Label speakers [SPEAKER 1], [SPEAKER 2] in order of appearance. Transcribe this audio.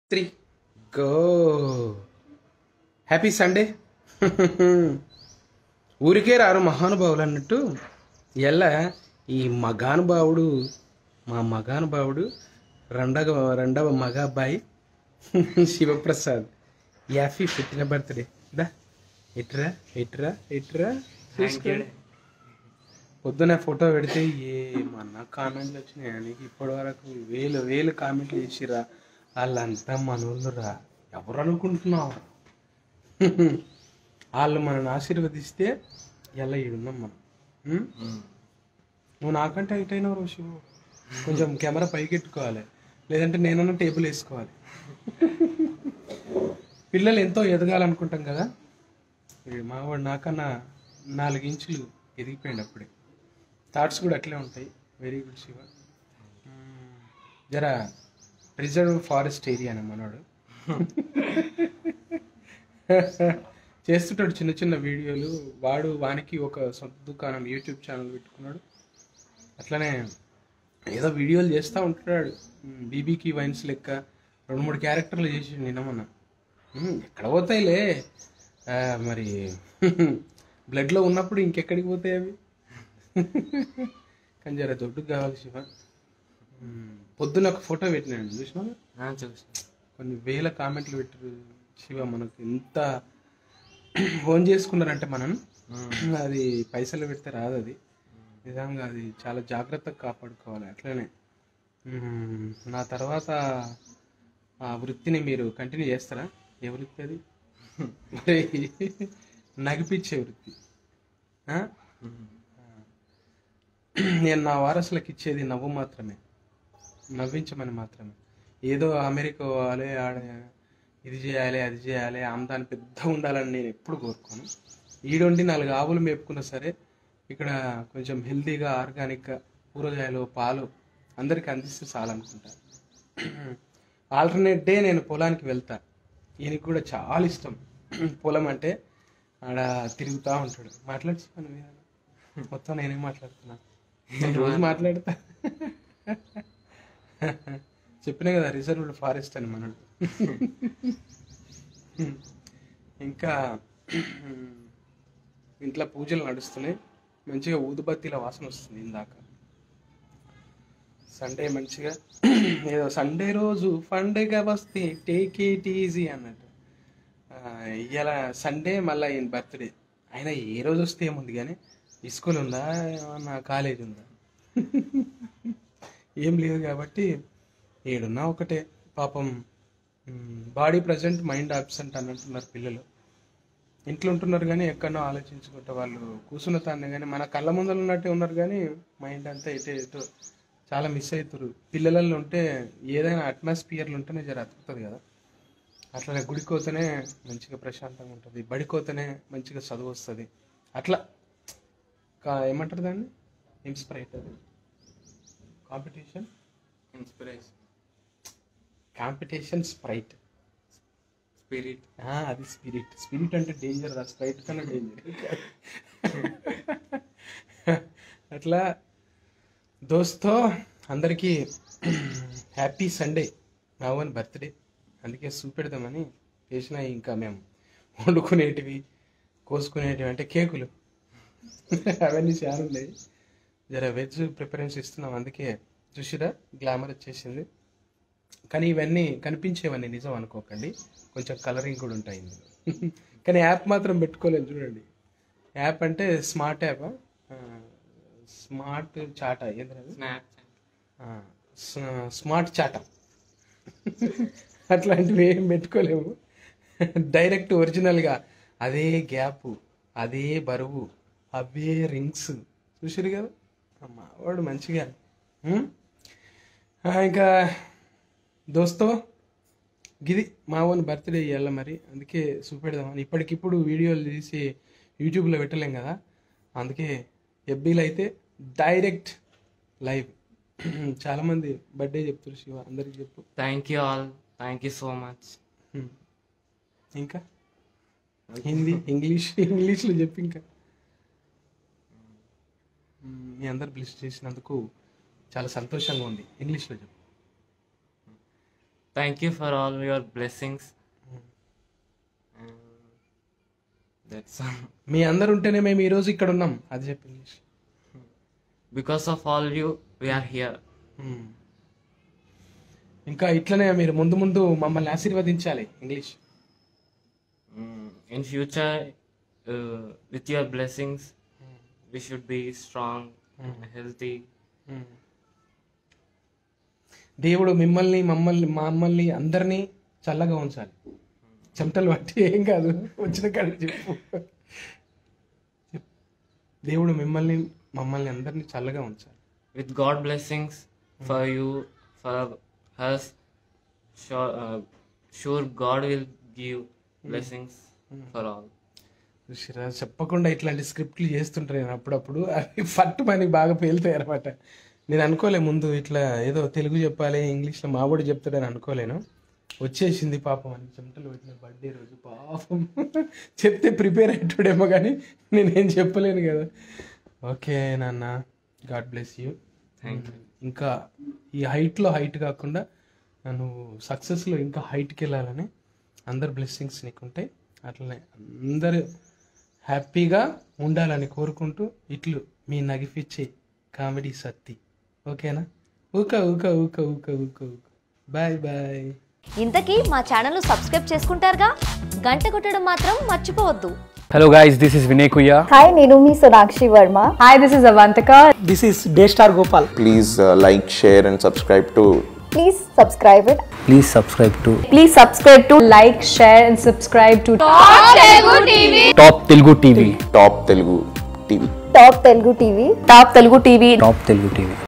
[SPEAKER 1] Three go happy Sunday ఊరికే రారు మహానుభావులు అన్నట్టు ఎల్ల ఈ మగానుభావుడు మా మగానుభావుడు రెండవ రెండవ మగ అబ్బాయి శివప్రసాద్ యాఫీ పుట్టిన బర్త్డే దా ఇట్రా ఇట్రా ఇట్రా చూసుకోండి పొద్దున ఫోటో పెడితే ఏమన్నా కామెంట్లు వచ్చినాయి నీకు ఇప్పటి వరకు వేలు వేలు కామెంట్లు చేసిరా వాళ్ళంతా మనోళ్ళు రా ఎవరు అనుకుంటున్నావు వాళ్ళు మనల్ని ఆశీర్వదిస్తే ఎలా ఈడున్నాం మనం ఉం? నువ్వు నాకంటే హైట్ అయినావు రో శివు కొంచెం కెమెరా పైకి ఎట్టుకోవాలి లేదంటే నేనన్నా టేబుల్ వేసుకోవాలి పిల్లలు ఎంతో ఎదగాలనుకుంటాం కదా ఈ మావాడు నాకన్నా నాలుగు ఇంచులు ఎదిగిపోయింది అప్పుడే థాట్స్ కూడా అట్లే ఉంటాయి వెరీ గుడ్ శివ మ్మ్. జర రిజర్వ్ ఫారెస్ట్ ఏరియా అని మనోడు చేస్తుంటాడు చిన్న చిన్న వీడియోలు వాడు వానికి ఒక సొంత దుకాణం యూట్యూబ్ ఛానల్ పెట్టుకున్నాడు అట్లనే ఏదో వీడియోలు చేస్తూ ఉంటున్నాడు బీబీకి వైన్స్ లెక్క రెండు మూడు క్యారెక్టర్లు చేసి నిన్న మొన్న మ్మ్, ఎక్కడ పోతాయిలే ఆ, మరి బ్లడ్లో ఉన్నప్పుడు ఇంకెక్కడికి పోతాయి అవి కానీ జర దొడ్డుకు కావాలి శివ మ్మ్, పొద్దున్న ఒక ఫోటో పెట్టినాడు చూసినా
[SPEAKER 2] చూసి
[SPEAKER 1] కొన్ని వేల కామెంట్లు పెట్టారు శివ మనకు ఎంత ఫోన్ చేసుకున్నారంటే మనం అది పైసలు పెడితే రాదు అది నిజంగా అది చాలా జాగ్రత్తగా కాపాడుకోవాలి అట్లనే మ్మ్, నా తర్వాత ఆ వృత్తిని మీరు కంటిన్యూ చేస్తారా ఏ వృత్తి అది మరి నగిపించే వృత్తి ఆ? నేను నా వారసులకు ఇచ్చేది నవ్వు మాత్రమే నవ్వించమని మాత్రమే ఏదో అమెరికా పోవాలి ఆడ ఇది చేయాలి అది చేయాలి ఆమ్దాని పెద్ద ఉండాలని నేను ఎప్పుడు కోరుకోను ఈడొండి నాలుగు ఆవులు మేపుకున్నా సరే ఇక్కడ కొంచెం హెల్తీగా ఆర్గానిక్గా కూరగాయలు పాలు అందరికీ అందిస్తే చాలనుకుంటా ఆల్టర్నేట్ డే నేను పొలానికి వెళ్తా ఈయనకి కూడా చాలా ఇష్టం పొలం అంటే ఆడ తిరుగుతూ ఉంటాడు మాట్లాడి మొత్తం నేనేం మాట్లాడుతున్నా నేను రోజు మాట్లాడతా చెప్పినా కదా రిజర్వ్డ్ ఫారెస్ట్ అని మనడు ఇంకా ఇంట్లో పూజలు నడుస్తున్నాయి మంచిగా ఊదుబత్తిల వాసన వస్తుంది ఇందాక సండే మంచిగా ఏదో సండే రోజు ఫండేగా వస్తే టేక్ ఇట్ ఈజీ అన్నట్టు ఇవాళ సండే మళ్ళీ ఈయన బర్త్డే అయినా ఏ రోజు వస్తే ఏముంది కానీ స్కూల్ ఉందా ఏమన్నా కాలేజ్ ఉందా ఏం లేదు కాబట్టి ఏడున్నా ఒకటే పాపం బాడీ ప్రజెంట్ మైండ్ అబ్సెంట్ అన్నట్టున్నారు పిల్లలు ఇంట్లో ఉంటున్నారు కానీ ఎక్కడో ఆలోచించుకుంటే వాళ్ళు కూర్చున్న తానే కానీ మన కళ్ళ ముందర ఉన్నట్టే ఉన్నారు కానీ మైండ్ అంతా ఎటు ఎటు చాలా మిస్ అవుతారు పిల్లలలో ఉంటే ఏదైనా అట్మాస్ఫియర్లు ఉంటేనే జర అతుకుతుంది కదా అట్లనే గుడికి పోతేనే మంచిగా ప్రశాంతంగా ఉంటుంది బడికి పోతేనే మంచిగా చదువు వస్తుంది అట్లా కా- ఏమంటారు దాన్ని ఇన్స్పైర్ అది competition
[SPEAKER 2] inspiration
[SPEAKER 1] competition sprite
[SPEAKER 2] spirit
[SPEAKER 1] అది స్పిరిట్ స్పిరిట్ అంటే డేంజర్ రా స్ప్రైట్ కన్నా డేంజర్ అట్లా దోస్తో అందరికీ హ్యాపీ సండే మావన్ బర్త్డే అందుకే చూపెడదామని చేసిన ఇంకా మేము వండుకునేటివి కోసుకునేటివి అంటే కేకులు అవన్నీ చాలా ఉన్నాయి జర వెజ్ ప్రిఫరెన్స్ ఇస్తున్నాం అందుకే చూసిరా గ్లామర్ వచ్చేసింది కానీ ఇవన్నీ కనిపించేవన్నీ నిజం అనుకోకండి కొంచెం కలరింగ్ కూడా ఉంటాయి ఇందులో కానీ యాప్ మాత్రం పెట్టుకోలేదు చూడండి యాప్ అంటే స్మార్ట్ యాప్ స్మార్ట్ చాటా ఏంటది
[SPEAKER 2] స్నాప్
[SPEAKER 1] స్మార్ట్ చాటా అట్లాంటివి ఏం పెట్టుకోలేము డైరెక్ట్ ఒరిజినల్గా అదే గ్యాప్ అదే బరువు అవే రింగ్స్ చూసారు కదా అమ్మా వాడు మంచిగా ఉం? ఆ, ఇంకా దోస్తో గిది మా ఓన్ బర్త్డే ఇవ్వాలి మరి అందుకే చూపెడదామని ఇప్పటికిప్పుడు వీడియోలు తీసి యూట్యూబ్లో పెట్టలేం కదా అందుకే ఎఫ్బీలో అయితే డైరెక్ట్ లైవ్ చాలామంది బర్త్డే చెప్తారు శివ అందరికి చెప్పు
[SPEAKER 2] thank you all thank you so much
[SPEAKER 1] hmm. ఇంకా హిందీ ఇంగ్లీష్ ఇంగ్లీష్లో చెప్పు ఇంకా మ్మ్, మీ అందరు బ్లిస్ చేసినందుకు చాలా సంతోషంగా ఉంది ఇంగ్లీష్లో చెప్పు
[SPEAKER 2] Thank you for all your blessings. And that's all.
[SPEAKER 1] మీ అందరు ఉంటేనే మేము ఈరోజు ఇక్కడ ఉన్నాం అది చెప్పి English
[SPEAKER 2] Because of all you, we are here.
[SPEAKER 1] Mm. ఇంకా ఇట్లనే మీరు ముందు ముందు మమ్మల్ని ఆశీర్వదించాలి English
[SPEAKER 2] Mm, In future, uh, with your blessings, we should be strong and healthy.
[SPEAKER 1] Mm. దేవుడు మిమ్మల్ని మమ్మల్ని మమ్మల్ని అందరినీ చల్లగా ఉంచాలి చెమటలు పట్టి ఏం కాదు వచ్చిన కాడ చెప్పు చెప్పు. దేవుడు మిమ్మల్ని మమ్మల్ని అందరినీ చల్లగా ఉంచాలి
[SPEAKER 2] With God blessings for you, for us, sure, uh, sure God will give blessings for all.
[SPEAKER 1] చూసిరా చెప్పకుండా ఇట్లాంటి స్క్రిప్ట్లు చేస్తుంటారు నేను అప్పుడప్పుడు అవి ఫట్ మనకి బాగా పేలుతాయి అనమాట నేను అనుకోలే ముందు ఇట్లా ఏదో తెలుగు చెప్పాలి ఇంగ్లీష్లో మాబోడు చెప్తాడని అనుకోలేను వచ్చేసింది పాపం అని చెమటలు పెట్టిన బర్త్డే రోజు పాపం చెప్తే ప్రిపేర్ అయ్యాడేమో కానీ నేనేం చెప్పలేను కదా ఓకే నాన్న God bless you
[SPEAKER 2] Thank you.
[SPEAKER 1] ఇంకా ఈ హైట్లో హైట్ కాకుండా నువ్వు సక్సెస్లో ఇంకా హైట్కి వెళ్ళాలని అందరు బ్లెస్సింగ్స్ నీకుంటాయి అట్లనే అందరూ హ్యాపీగా ఉండాలని కోరుకుంటూ ఇట్లు మీ నగిపిచ్చే కామెడీ సత్తి ఓకేనా ఊక ఊక ఊక ఊక ఊక ఊక బాయ్ బాయ్
[SPEAKER 3] ఇంతకీ మా ఛానల్ను సబ్స్క్రైబ్ చేసుకుంటారుగా గంట కొట్టడం మాత్రం మర్చిపోవద్దు
[SPEAKER 4] Hello guys, this is Vinay Kuya.
[SPEAKER 5] Hi, Nirumi Sonakshi Verma.
[SPEAKER 6] Hi, this is Avantika.
[SPEAKER 7] This is Daystar Gopal.
[SPEAKER 8] please uh, like, share, and subscribe to
[SPEAKER 5] Please subscribe it.
[SPEAKER 4] Please subscribe to
[SPEAKER 6] Please subscribe to like, share, and subscribe to
[SPEAKER 4] Top Telugu TV.
[SPEAKER 8] Top Telugu TV.
[SPEAKER 5] Top Telugu TV.
[SPEAKER 6] Top Telugu TV.
[SPEAKER 4] Top Telugu TV.